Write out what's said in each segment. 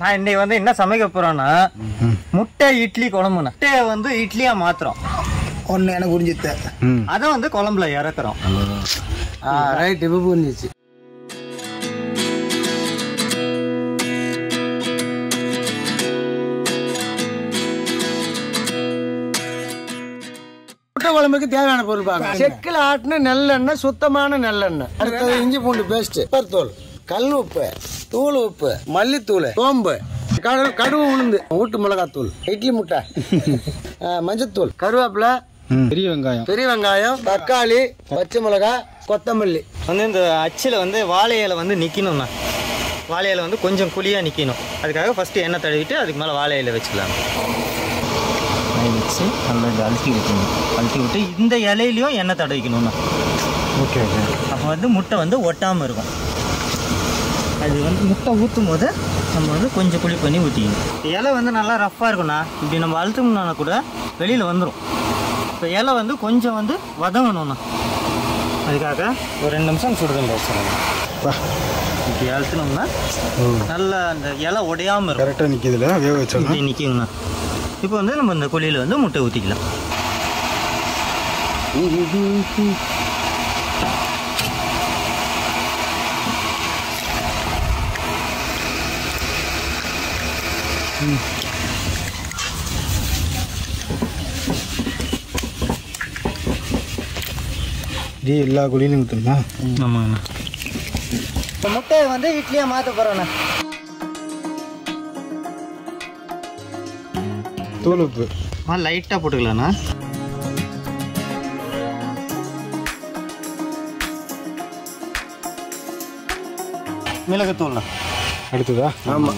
நான் இன்னைக்கு வந்து என்ன சமைக்க போறோம்னா முட்டை இட்லி குழம்புண்ணா முட்டையை வந்து இட்லியா மாத்துறோம் ஒன்று எனக்கு புரிஞ்சுத்த ம் அதை வந்து குழம்புல இறக்குறோம் ஆ ரைட் இப்போ புரிஞ்சிச்சு முட்டை குழம்புக்கு தேவையான பொருள் பாருங்க செக்கில் ஆட்டின நல்லெண்ணெய் சுத்தமான நல்லெண்ணெய் அடுத்தது இஞ்சி பூண்டு பேஸ்ட் தூள் கல் உப்பு தூள் உப்பு மல்லித்தூள் சோம்பு கடு கடுகு உளுந்து ஊட்டு மிளகாத்தூள் இட்லி முட்டை ஆ, மஞ்சத்தூள் கருவேப்பிலை பெரிய வெங்காயம் பெரிய வெங்காயம் தக்காளி பச்சை மிளகாய் கொத்தமல்லி வந்து இந்த அச்சில் வந்து வாழை இலை வந்து நிற்கணும்ண்ணா வாழை இலை வந்து கொஞ்சம் குழியாக நிற்கணும் அதுக்காக ஃபஸ்ட்டு எண்ணெய் தடவிட்டு அதுக்கு மேலே வாழை இலை வச்சுக்கலாம் வச்சு நல்லா இதை அழுத்தி விட்டுணும் அழுத்தி விட்டு இந்த இலையிலையும் எண்ணெய் தடவிக்கணும்ண்ணா ஓகே ஓகே அப்போ வந்து முட்டை வந்து ஒட்டாமல் இருக்கும் அது வந்து முட்டை ஊற்றும் போது நம்ம வந்து கொஞ்சம் குழி பண்ணி ஊற்றிக்கணும் இலை வந்து நல்லா ரஃப்பாக இருக்கும்ண்ணா இப்படி நம்ம அழுத்தோம்னா கூட வெளியில் வந்துடும் இப்போ இலை வந்து கொஞ்சம் வந்து வதங்கணும்ண்ணா அதுக்காக ஒரு ரெண்டு நிமிஷம் சுடுதல் வச்சிடலாம் இப்படி அழுத்தினோம்னா நல்லா அந்த இலை உடையாமல் இருக்கும் கரெக்டாக நிற்கிதுல வேக வச்சோம்னா இப்படி நிற்குங்கண்ணா இப்போ வந்து நம்ம இந்த குழியில் வந்து முட்டை ஊற்றிக்கலாம் இதே எல்லா குழியிலும் ஊற்றணுமா ஆமாங்கண்ணா இப்போ முட்டையை வந்து இட்லியாக மாற்ற போகிறோண்ணா தூள் உப்பு ஆ லைட்டாக போட்டுக்கலாண்ணா மிளகுத்தூள்ண்ணா அடுத்ததா ஆமாம்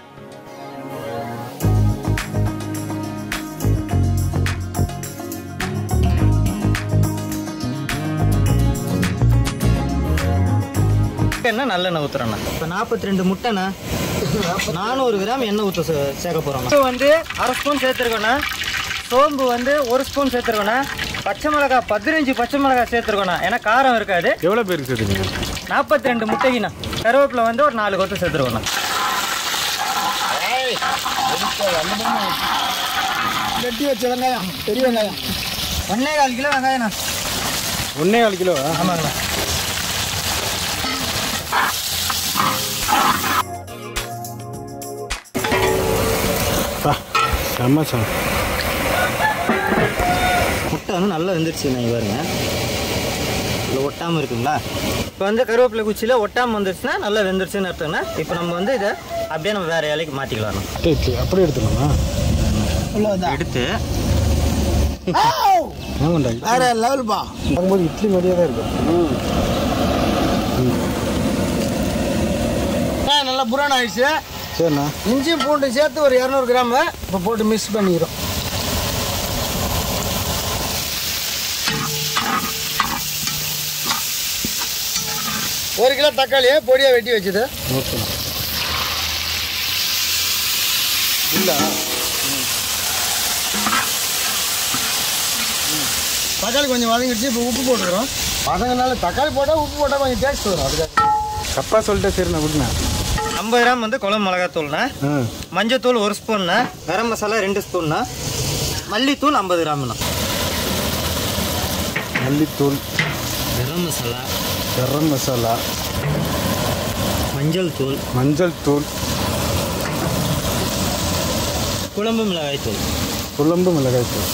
என்ன நல்லெண்ணெய் ஊற்றுறேண்ணா இப்போ நாற்பத்தி ரெண்டு முட்டைண்ணா நானூறு கிராம் எண்ணெய் ஊற்ற சேர்க்க போகிறோம் வந்து அரை ஸ்பூன் சேர்த்துருக்கோண்ணா சோம்பு வந்து ஒரு ஸ்பூன் சேர்த்துருக்கோண்ணா பச்சை மிளகாய் பதினஞ்சு பச்சை மிளகாய் சேர்த்துருக்கோண்ணா ஏன்னா காரம் இருக்காது எவ்வளோ பேருக்கு சேர்த்துங்க நாற்பத்தி ரெண்டு முட்டைக்குண்ணா கருவேப்பிலை வந்து ஒரு நாலு கொத்து சேர்த்துருக்கோண்ணா வெட்டி வச்ச வெங்காயம் பெரிய வெங்காயம் ஒன்றே கால் கிலோ வெங்காயண்ணா ஒன்றே கால் கிலோ ஆமாங்கண்ணா பா செம்ம சார் முட்டை வந்து நல்லா வெந்துருச்சு நான் பாருங்க இல்லை ஒட்டாமல் இருக்குங்களா இப்போ வந்து கருவேப்பிலை குச்சியில் ஒட்டாமல் வந்துருச்சுன்னா நல்லா வெந்துருச்சுன்னு அர்த்தம்னா இப்போ நம்ம வந்து இதை அப்படியே நம்ம வேறு இலைக்கு மாற்றிக்கலாம் இட்லி அப்படியே எடுத்துக்கலாமா எடுத்து ஆமாண்டா வேற லெவல்பா பார்க்கும்போது இட்லி மாதிரியே தான் இருக்கும் ஆ நல்லா புராணம் ஆயிடுச்சு சரிண்ணா இஞ்சி பூண்டு சேர்த்து ஒரு இரநூறு கிராம் இப்போ போட்டு மிக்ஸ் பண்ணிக்கிறோம் ஒரு கிலோ தக்காளியை பொடியாக வெட்டி வச்சுது ஓகே இல்லை தக்காளி கொஞ்சம் வதங்கிடுச்சு இப்போ உப்பு போட்டுக்கிறோம் வதங்கினால தக்காளி போட்டால் உப்பு போட்டால் கொஞ்சம் டேஸ்ட் வரும் அதுக்காக தப்பாக சொல்லிட்டேன் சரிண்ணா விட்டுண்ணா ஐம்பது கிராம் வந்து குழம்பு மிளகாத்தூள்ண்ணா ஆ மஞ்சத்தூள் ஒரு ஸ்பூன்ண்ணா கரம் மசாலா ரெண்டு ஸ்பூன்ண்ணா மல்லித்தூள் ஐம்பது கிராம்ண்ணா மல்லித்தூள் கரம் மசாலா கரம் மசாலா மஞ்சள் தூள் மஞ்சள் தூள் குழம்பு மிளகாய் தூள் குழம்பு மிளகாய் தூள்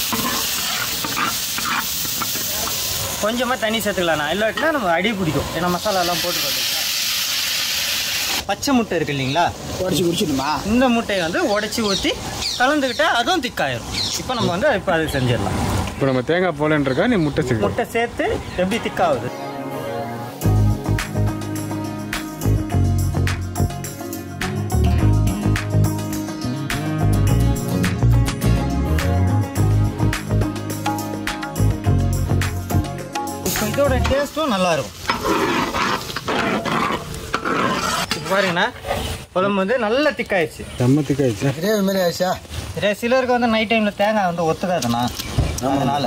கொஞ்சமாக தண்ணி சேர்த்துக்கலாம்ண்ணா இல்லாட்டினா நம்ம அடி பிடிக்கும் ஏன்னா மசாலாலாம் போட்டு பார்த்தீங்களா பச்சை முட்டை இருக்கு இல்லைங்களா உடச்சி குடிச்சிடுமா இந்த முட்டையை வந்து உடச்சி ஊற்றி கலந்துக்கிட்டா அதுவும் திக்காயிரும் இப்போ நம்ம வந்து இப்போ அது செஞ்சிடலாம் இப்போ நம்ம தேங்காய் போலன்றக்கா நீ முட்டை சேர்க்க முட்டை சேர்த்து எப்படி திக்காகுது இப்போ இதோட டேஸ்ட்டும் நல்லா இருக்கும் இப்போ பாருங்கண்ணா குழம்பு வந்து நல்லா திக்காயிடுச்சு செம்ம திக்காயிடுச்சு கிரேவி மாதிரி ஆயிடுச்சா இதே சிலருக்கு வந்து நைட் டைமில் தேங்காய் வந்து ஒத்துக்காதுண்ணா அதனால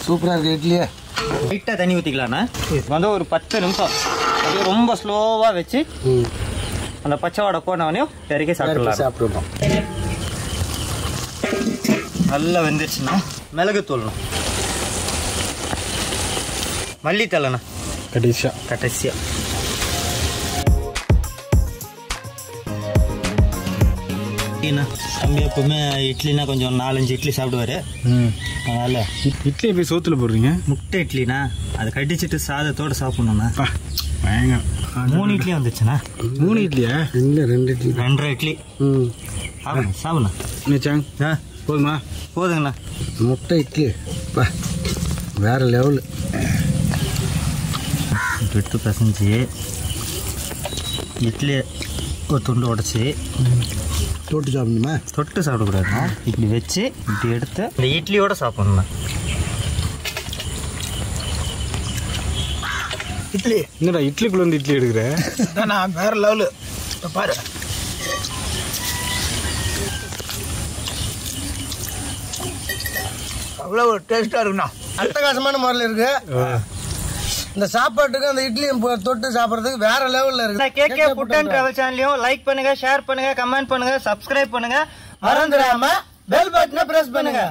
சூப்பரா இருக்கு இட்லியே லைட்டாக தண்ணி ஊற்றிக்கலாண்ணா இது வந்து ஒரு பத்து நிமிஷம் அப்படியே ரொம்ப ஸ்லோவாக வச்சு ம் அந்த பச்சை வாடை போனவனையும் இறக்கி சாப்பிடலாம் சாப்பிடுவோம் நல்லா வெந்துருச்சுண்ணா மிளகு தூள்ண்ணா மல்லித்தலைண்ணா கடைசியா கடைசியா இட்லிண்ணா தம்பி எப்பவுமே இட்லினா கொஞ்சம் நாலஞ்சு இட்லி சாப்பிடுவாரு ம் அதனால இட்- இட்லி எப்படி சோத்துல போடுறீங்க முட்டை இட்லினா அதை கடிச்சிட்டு சாதத்தோட சாப்பிடணுண்ணா பா பயங்கரம் மூணு இட்லி வந்துச்சுண்ணா மூணு இட்லியா இல்லை ரெண்டு இட்லி ரெண்டரை இட்லி ம் சாப்பிடுங்க சாப்பிடுண்ணா நினைச்சாங் ஆ போதுமா போதுங்கண்ணா முட்டை இட்லி பா வேற லெவலு இப்படி எடுத்து பிசைஞ்சு இட்லி ஒரு துண்டு உடச்சி தொட்டு சாப்பிடணுமா தொட்டு சாப்பிடக்கூடாதுண்ணா இப்படி வச்சு இப்படி எடுத்து இந்த இட்லியோட சாப்பிடணுண்ணா இட்லி என்னடா இட்லிக்குள்ள இருந்து இட்லி எடுக்கிற நான் வேற லெவலு இப்போ பாரு அவ்வளோ டேஸ்ட்டாக இருக்குண்ணா அட்டகாசமான முறையில் இருக்கு இந்த சாப்பாட்டுக்கு அந்த இட்லியும் போ- தொட்டு சாப்பிட்றதுக்கு வேற லெவலில் இருக்கு K K food and travel சேனலையும் லைக் பண்ணுங்க ஷேர் பண்ணுங்க கமெண்ட் பண்ணுங்க சப்ஸ்கிரைப் பண்ணுங்க மறந்துடாம பெல் பட்டனை பிரஸ் பண்ணுங்க